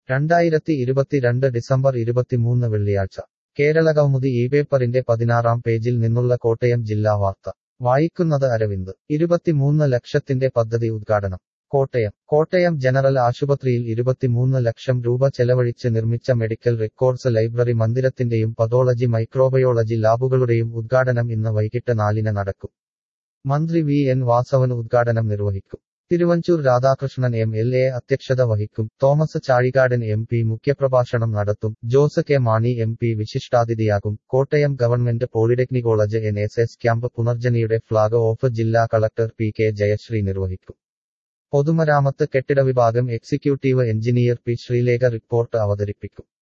രണ്ടായിരത്തി ഇരുപത്തിരണ്ട് ഡിസംബർ ഇരുപത്തിമൂന്ന് വെള്ളിയാഴ്ച കേരളകൗമുദി ഈ പേപ്പറിന്റെ പതിനാറാം പേജിൽ നിന്നുള്ള കോട്ടയം ജില്ലാ വാർത്ത വായിക്കുന്നത് അരവിന്ദ് ഇരുപത്തിമൂന്ന് ലക്ഷത്തിന്റെ പദ്ധതി ഉദ്ഘാടനം കോട്ടയം കോട്ടയം ജനറൽ ആശുപത്രിയിൽ ഇരുപത്തിമൂന്ന് ലക്ഷം രൂപ ചെലവഴിച്ച് നിർമ്മിച്ച മെഡിക്കൽ റെക്കോർഡ്സ് ലൈബ്രറി മന്ദിരത്തിന്റെയും പതോളജി മൈക്രോബയോളജി ലാബുകളുടെയും ഉദ്ഘാടനം ഇന്ന് വൈകിട്ട് നാലിന് നടക്കും മന്ത്രി വി എൻ വാസവൻ ഉദ്ഘാടനം നിർവഹിക്കും Thiruvanchoor Radhakrishnan M L A അധ്യക്ഷത വഹിക്കും തോമസ് ചാഴികാടൻ എം പി മുഖ്യപ്രഭാഷണം നടത്തും Jose K Mani M P വിശിഷ്ടാതിഥിയാകും Kottayam government polytechnic college N S S camp പുനർജനിയുടെ ഫ്ളാഗ് ഓഫ് ജില്ലാ കളക്ടർ പി കെ ജയശ്രീ നിർവഹിക്കും പൊതുമരാമത്ത് കെട്ടിട വിഭാഗം executive engineer P Sreelekha report അവതരിപ്പിക്കും